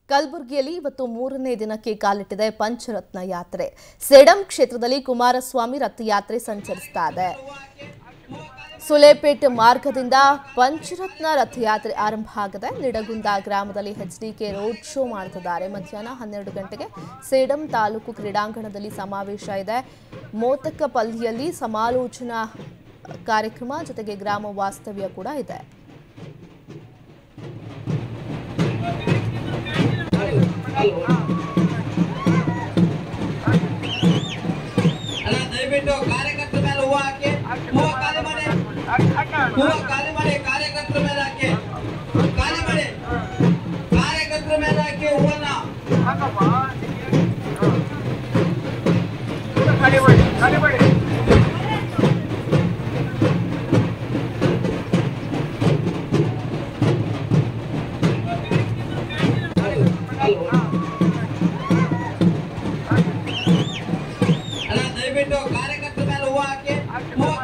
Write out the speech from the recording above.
ಕಲಬುರಗಿಯಲ್ಲಿ ಇವತ್ತು ಮೂರನೇ ದಿನಕ್ಕೆ ಕಾಲಿಟ್ಟಿದೆ ಪಂಚರತ್ನ ಯಾತ್ರೆ ಸೇಡಂ ಕ್ಷೇತ್ರದಲ್ಲಿ ಕುಮಾರಸ್ವಾಮಿ ರಥಯಾತ್ರೆ ಸಂಚರಿಸ್ತಾ ಇದೆ ಸುಲೇಪೇಟ್ ಮಾರ್ಗದಿಂದ ಪಂಚರತ್ನ ರಥಯಾತ್ರೆ ಆರಂಭ ಆಗಿದೆ ನಿಡಗುಂದ ಗ್ರಾಮದಲ್ಲಿ ಎಚ್ಡಿಕೆ ರೋಡ್ ಶೋ ಮಾಡ್ತಿದ್ದಾರೆ ಮಧ್ಯಾಹ್ನ ಹನ್ನೆರಡು ಗಂಟೆಗೆ ಸೇಡಂ ತಾಲೂಕು ಕ್ರೀಡಾಂಗಣದಲ್ಲಿ ಸಮಾವೇಶ ಇದೆ ಮೋತಕಪಲ್ಲಿಯಲ್ಲಿ ಸಮಾಲೋಚನಾ ಕಾರ್ಯಕ್ರಮ ಜೊತೆಗೆ ಗ್ರಾಮ ವಾಸ್ತವ್ಯ ಕೂಡ ಇದೆ ಅಲ್ಲ ದಯವಿಟ್ಟು ಕಾರ್ಯಕರ್ತರ ಮೇಲೆ ಹೂವು ಹಾಕಿ ಹೂವು ಖಾಲಿ ಮಾಡಿ ಹೂವು ಖಾಲಿ ಮಾಡಿ ಕಾರ್ಯಕರ್ತರ ಮೇಲೆ ಹಾಕಿ ಖಾಲಿ ಮಾಡಿ ಕಾರ್ಯಕರ್ತರ ಮೇಲೆ ಹಾಕಿ ಹೂವನ್ನ ಅಲ್ಲ ದಯವಿಟ್ಟು ಕಾರ್ಯಕರ್ತರ ಮೇಲೆ ಹೂವು ಹಾಕಿ ಹೂವು